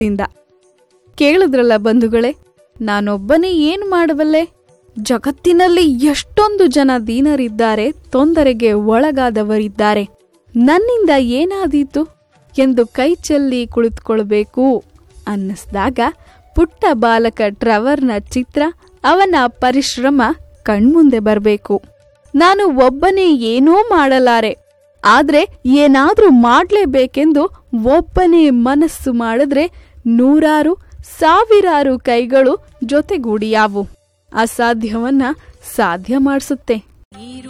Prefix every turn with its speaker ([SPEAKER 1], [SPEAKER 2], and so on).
[SPEAKER 1] ಇಂದ ಕೇಳಿದ್ರಲ್ಲ ಬಂಧುಗಳೇ ನಾನೊಬ್ಬನೇ ಏನು ಮಾಡಬಲ್ಲೆ ಜಗತ್ತಿನಲ್ಲಿ ಎಷ್ಟೊಂದು ಜನ ದೀನರಿದ್ದಾರೆ ತೊಂದರೆಗೆ ಒಳಗಾದವರಿದ್ದಾರೆ ನನ್ನಿಂದ ಏನಾದೀತು ಎಂದು ಕೈ ಚೆಲ್ಲಿ ಕುಳಿತುಕೊಳ್ಬೇಕು ಅನ್ನಿಸ್ದಾಗ ಪುಟ್ಟ ಬಾಲಕ ಟ್ರವರ್ನ ಚಿತ್ರ ಅವನ ಪರಿಶ್ರಮ ಕಣ್ಮುಂದೆ ಬರಬೇಕು ನಾನು ಒಬ್ಬನೇ ಏನೂ ಮಾಡಲಾರೆ ಆದ್ರೆ ಏನಾದ್ರೂ ಮಾಡ್ಲೇಬೇಕೆಂದು ಒಬ್ಬನೇ ಮನಸ್ಸು ಮಾಡಿದ್ರೆ ನೂರಾರು ಸಾವಿರಾರು ಕೈಗಳು ಜೊತೆಗೂಡಿಯಾವು ಅಸಾಧ್ಯವನ್ನ ಸಾಧ್ಯ ಮಾಡಿಸುತ್ತೆ